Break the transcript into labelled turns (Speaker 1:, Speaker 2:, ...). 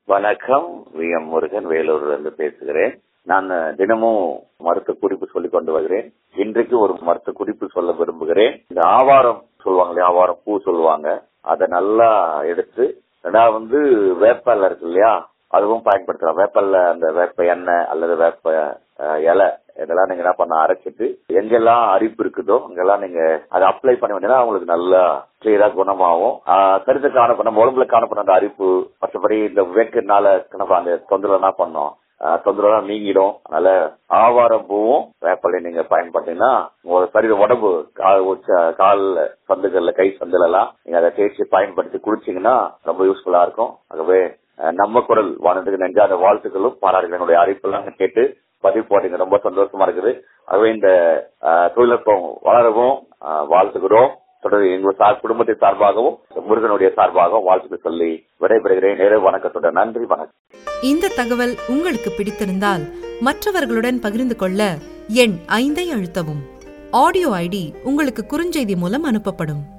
Speaker 1: வணக்கம் V M Murugan வேலூர்ல இருந்து பேசுகிறேன் நான் தினமும் மருத்துவ குறிப்பு சொல்லிக் கொண்டு வருகிறேன் இன்றைக்கு ஒரு மருத்துவ குறிப்பு சொல்ல விரும்புகிறேன் இந்த ஆவாரம் சொல்லுவாங்க இல்லையா ஆவாரம் பூ சொல்லுவாங்க அதை நல்லா எடுத்து ரெண்டாவது வந்து வேப்பல இருக்கு இல்லையா அதுவும் பயன்படுத்தலாம் வேப்பல்ல அந்த வேப்ப எண்ணெய் அல்லது வேப்ப அஹ், இலை இதெல்லாம் நீங்க என்ன பண்ண அரைச்சிட்டு எங்கெல்லாம் அரிப்பு இருக்குதோ அங்கெல்லாம் நீங்க அதை அப்ளை பண்ணி வந்தீங்கன்னா உங்களுக்கு நல்லா கிளியரா குணமாகும் ஆஹ், கருத்து காணப்பட நம்ம உடம்புல காணப்பட அந்த அரிப்பு மற்றபடி இந்த வேக்கனால காணப்பட அந்த தொந்தரவு என்ன பண்ணோம் ஆஹ், தொந்தரவுலாம் நீங்கிடும் அதனால ஆவாரம் பூவும் வேப்பலை நீங்க பயன்படுத்தீங்கன்னா உங்களோட சரீர உடம்பு கால் உச்ச- கால் சந்துகள்ல கை சந்துல எல்லாம் நீங்க அதை தேய்ச்சி பயன்படுத்தி குடிச்சீங்கன்னா ரொம்ப யூஸ்ஃபுல்லா இருக்கும் ஆகவே அஹ், நம்ம குரல் வானத்துக்கு நெஞ்சாத வாழ்த்துக்களும் பாராட்டுகள் என்னுடைய அறிப்பெல்லாம் கேட்டு பதிவு போட்டீங்க ரொம்ப சந்தோஷமா இருக்குது ஆகவே இந்த அஹ், தொழில்நுட்பம் வளரவும் அஹ், வாழ்த்துக்கிறோம் தொடர்ந்து எங்கள் சார் குடும்பத்தின் சார்பாகவும் முருகனுடைய சார்பாகவும் வாழ்த்துக்கள் சொல்லி விடைபெறுகிறேன் நேர வணக்கத்துடன் நன்றி வணக்கம்
Speaker 2: இந்த தகவல் உங்களுக்கு பிடித்திருந்தால் மற்றவர்களுடன் பகிர்ந்து கொள்ள எண் ஐந்தை அழுத்தவும் ஆடியோ ஐடி உங்களுக்கு குறுஞ்செய்தி மூலம் அனுப்பப்படும்